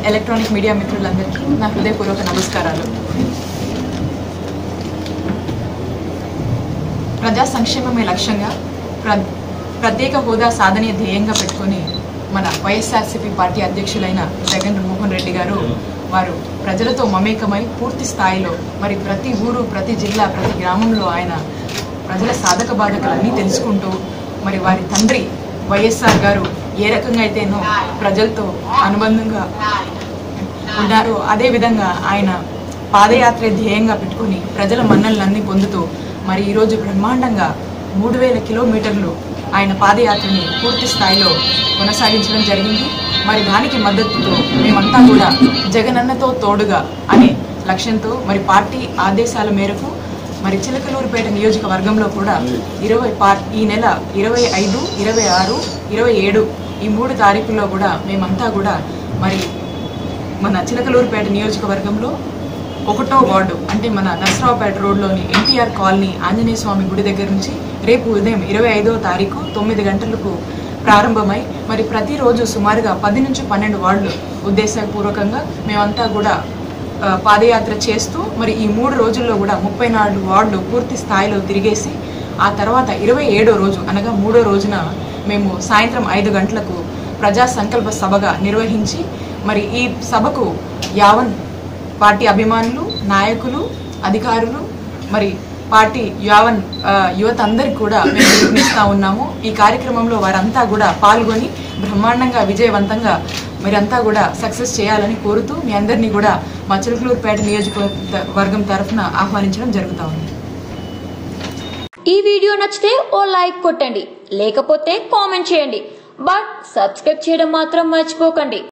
and electronic media మిత్రులందరికీ నా హృదయపూర్వక నమస్కారాలు ప్రజా సంక్షేమమే లక్ష్యంగా ప్ర ప్రత్యేక హోదా సాధనే ధ్యేయంగా పెట్టుకొని మన వైఎస్ఆర్సీపీ పార్టీ అధ్యక్షులైన జగన్ మోహన్ రెడ్డి గారు వారు ప్రజలతో మమేకమై పూర్తి స్థాయిలో మరి ప్రతి ఊరు ప్రతి జిల్లా ప్రతి గ్రామంలో ఆయన ప్రజల సాధక బాధకాలన్నీ తెలుసుకుంటూ మరి వారి తండ్రి వైఎస్ఆర్ గారు ఏ రకంగా అయితేనో ప్రజలతో అనుబంధంగా ఉన్నారు అదేవిధంగా ఆయన పాదయాత్ర ధ్యేయంగా పెట్టుకుని ప్రజల మన్నలన్నీ పొందుతూ మరి ఈరోజు బ్రహ్మాండంగా మూడు వేల కిలోమీటర్లు ఆయన పాదయాత్రని పూర్తి స్థాయిలో కొనసాగించడం జరిగింది మరి దానికి మద్దతుతో మేమంతా కూడా జగనన్నతో తోడుగా అనే లక్ష్యంతో మరి పార్టీ ఆదేశాల మేరకు మరి చిలకలూరుపేట నియోజకవర్గంలో కూడా ఇరవై పార్ ఈ నెల ఇరవై ఐదు ఇరవై ఆరు ఇరవై ఏడు ఈ మూడు తారీఖుల్లో కూడా మేమంతా కూడా మరి మన చిలకలూరుపేట నియోజకవర్గంలో ఒకటో వార్డు అంటే మన నసరావుపేట రోడ్లోని ఎన్టీఆర్ కాలనీ ఆంజనేయ స్వామి గుడి దగ్గర నుంచి రేపు ఉదయం ఇరవై ఐదో తారీఖు తొమ్మిది గంటలకు ప్రారంభమై మరి ప్రతిరోజు సుమారుగా పది నుంచి పన్నెండు వార్డులు ఉద్దేశపూర్వకంగా మేమంతా కూడా ఆ, పాదయాత్ర చేస్తూ మరి ఈ మూడు రోజుల్లో కూడా ముప్పై నాలుగు వార్డులు పూర్తి స్థాయిలో తిరిగేసి ఆ తర్వాత ఇరవై ఏడో రోజు అనగా మూడో రోజున మేము సాయంత్రం ఐదు గంటలకు ప్రజా సంకల్ప సభగా నిర్వహించి మరి ఈ సభకు యావన్ పార్టీ అభిమానులు నాయకులు అధికారులు మరి పార్టీ యావన్ ఆ, యువత అందరికి కూడా మేము పిలుపునిస్తా ఉన్నాము ఈ కార్యక్రమంలో వారంతా కూడా పాల్గొని బ్రహ్మాండంగా విజయవంతంగా మీరంతా కూడా సక్సెస్ చేయాలని కోరుతూ మీ అందరినీ కూడా మా చిలుకలూరుపేట నియోజకవర్గం తరఫున ఆహ్వానించడం జరుగుతూ ఉంది ఈ వీడియో నచ్చితే ఓ లైక్ కొట్టండి లేకపోతే కామెంట్ చేయండి బట్ సబ్స్క్రైబ్ చేయడం మాత్రం మర్చిపోకండి